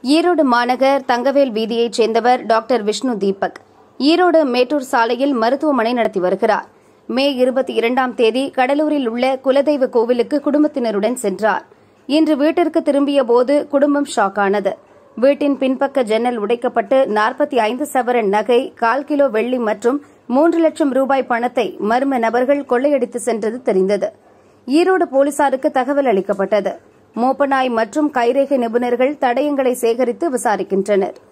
ஈரோடு மாநகர் தங்கவேல் வீதியைச் சேர்ந்தவர் டாக்டர் விஷ்ணு தீபக் ஈரோடு மேட்டூர் சாலையில் மருத்துவமனை நடத்தி வருகிறார் மே இருபத்தி இரண்டாம் தேதி கடலூரில் உள்ள குலதெய்வ கோவிலுக்கு குடும்பத்தினருடன் சென்றார் இன்று வீட்டிற்கு திரும்பிய போது குடும்பம் ஷாக்கானது வீட்டின் பின்பக்க ஜன்னல் உடைக்கப்பட்டு நாற்பத்தி ஐந்து சவரன் நகை கால் கிலோ வெள்ளி மற்றும் மூன்று லட்சம் ரூபாய் பணத்தை மர்ம நபர்கள் கொள்ளையடித்து சென்றது தெரிந்தது ஈரோடு போலீசாருக்கு தகவல் அளிக்கப்பட்டது மோப்பநாய் மற்றும் கைரேகை நிபுணர்கள் தடயங்களை சேகரித்து விசாரிக்கின்றனர்